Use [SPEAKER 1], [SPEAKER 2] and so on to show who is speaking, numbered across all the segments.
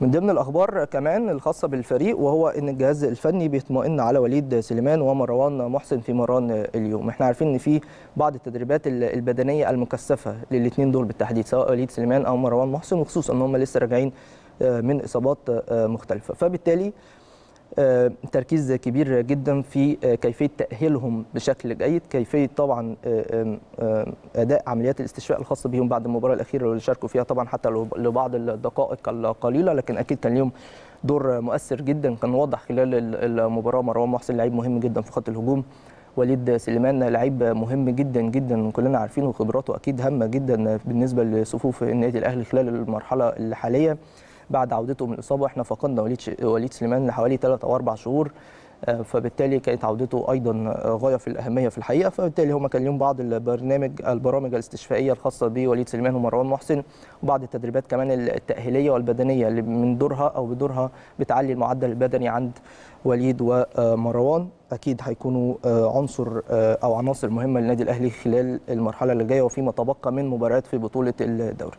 [SPEAKER 1] من ضمن الاخبار كمان الخاصه بالفريق وهو ان الجهاز الفني بيطمئن على وليد سليمان ومروان محسن في مران اليوم احنا عارفين ان في بعض التدريبات البدنيه المكثفه للاثنين دول بالتحديد سواء وليد سليمان او مروان محسن وخصوصا ان هم لسه راجعين من اصابات مختلفه فبالتالي تركيز كبير جدا في كيفيه تاهيلهم بشكل جيد كيفيه طبعا اداء عمليات الاستشفاء الخاصه بهم بعد المباراه الاخيره اللي شاركوا فيها طبعا حتى لبعض الدقائق القليله لكن اكيد كان ليهم دور مؤثر جدا كان واضح خلال المباراه مروان محسن لعيب مهم جدا في خط الهجوم وليد سليمان لعيب مهم جدا جدا كلنا عارفينه وخبراته اكيد هامه جدا بالنسبه لصفوف النادي الاهلي خلال المرحله الحاليه بعد عودته من الاصابه احنا فقدنا وليد وليد سليمان لحوالي 3 او 4 شهور فبالتالي كانت عودته ايضا غايه في الاهميه في الحقيقه فبالتالي هم كان لهم بعض البرنامج البرامج الاستشفائيه الخاصه بوليد سليمان ومروان محسن وبعض التدريبات كمان التاهيليه والبدنيه اللي من دورها او بدورها بتعلي المعدل البدني عند وليد ومروان اكيد هيكونوا عنصر او عناصر مهمه للنادي الاهلي خلال المرحله اللي جايه وفيما تبقى من مباريات في بطوله الدوري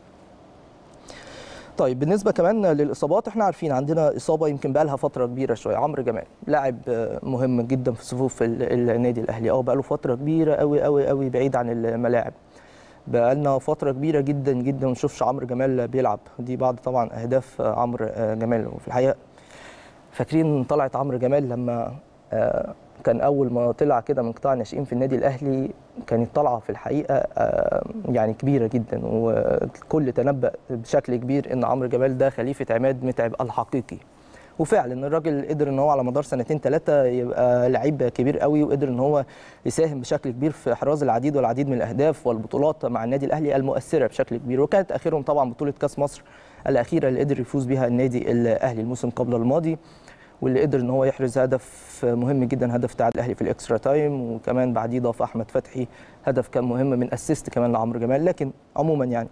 [SPEAKER 1] طيب بالنسبه كمان للاصابات احنا عارفين عندنا اصابه يمكن بقى لها فتره كبيره شويه عمرو جمال لاعب مهم جدا في صفوف النادي الاهلي اه بقى له فتره كبيره قوي قوي قوي بعيد عن الملاعب بقى لنا فتره كبيره جدا جدا ما نشوفش عمرو جمال بيلعب دي بعض طبعا اهداف عمرو جمال وفي الحقيقه فاكرين طلعت عمرو جمال لما كان اول ما طلع كده من قطاع الناشئين في النادي الاهلي كانت طلعه في الحقيقه يعني كبيره جدا والكل تنبأ بشكل كبير ان عمرو جمال ده خليفه عماد متعب الحقيقي وفعلا الراجل قدر ان هو على مدار سنتين ثلاثه يبقى لعيب كبير قوي وقدر ان هو يساهم بشكل كبير في احراز العديد والعديد من الاهداف والبطولات مع النادي الاهلي المؤثره بشكل كبير وكانت اخرهم طبعا بطوله كاس مصر الاخيره اللي قدر يفوز بها النادي الاهلي الموسم قبل الماضي واللي قدر ان هو يحرز هدف مهم جدا هدف تعادل الاهلي في الاكسترا تايم وكمان بعديه ضاف احمد فتحي هدف كان مهم من اسيست كمان لعمرو جمال لكن عموما يعني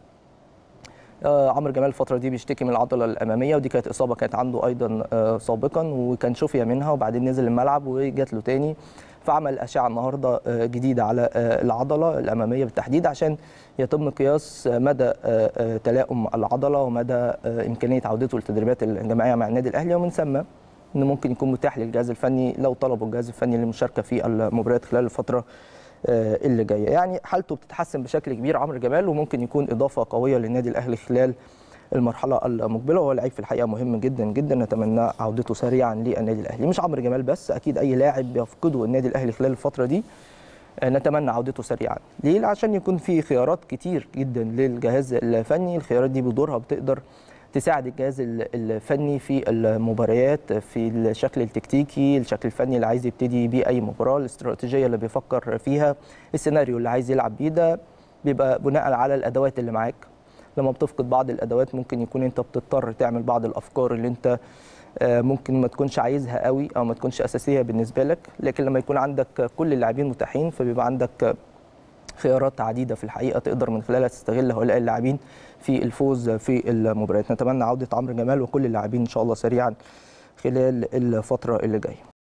[SPEAKER 1] آه عمرو جمال الفتره دي بيشتكي من العضله الاماميه ودي كانت اصابه كانت عنده ايضا آه سابقا وكان شفي منها وبعدين نزل الملعب وجات له تاني فعمل اشعه النهارده آه جديده على العضله الاماميه بالتحديد عشان يتم قياس مدى تلاؤم العضله ومدى امكانيه عودته للتدريبات الجماعيه مع النادي الاهلي ومن ثم انه ممكن يكون متاح للجهاز الفني لو طلبوا الجهاز الفني للمشاركه في المباريات خلال الفتره اللي جايه يعني حالته بتتحسن بشكل كبير عمرو جمال وممكن يكون اضافه قويه للنادي الاهلي خلال المرحله المقبله وهو لعيب في الحقيقه مهم جدا جدا نتمنى عودته سريعا للنادي الاهلي مش عمرو جمال بس اكيد اي لاعب يفقده النادي الاهلي خلال الفتره دي نتمنى عودته سريعا ليه عشان يكون في خيارات كتير جدا للجهاز الفني الخيارات دي بدورها بتقدر تساعد الجهاز الفني في المباريات في الشكل التكتيكي الشكل الفني اللي عايز يبتدي بيه اي مباراه الاستراتيجيه اللي بيفكر فيها السيناريو اللي عايز يلعب بيه ده بيبقى بناء على الادوات اللي معاك لما بتفقد بعض الادوات ممكن يكون انت بتضطر تعمل بعض الافكار اللي انت ممكن ما تكونش عايزها قوي او ما تكونش اساسيه بالنسبه لك لكن لما يكون عندك كل اللاعبين متاحين فبيبقى عندك خيارات عديده في الحقيقه تقدر من خلالها تستغل هؤلاء اللاعبين في الفوز في المباريات نتمنى عوده عمرو جمال وكل اللاعبين ان شاء الله سريعا خلال الفتره اللي جايه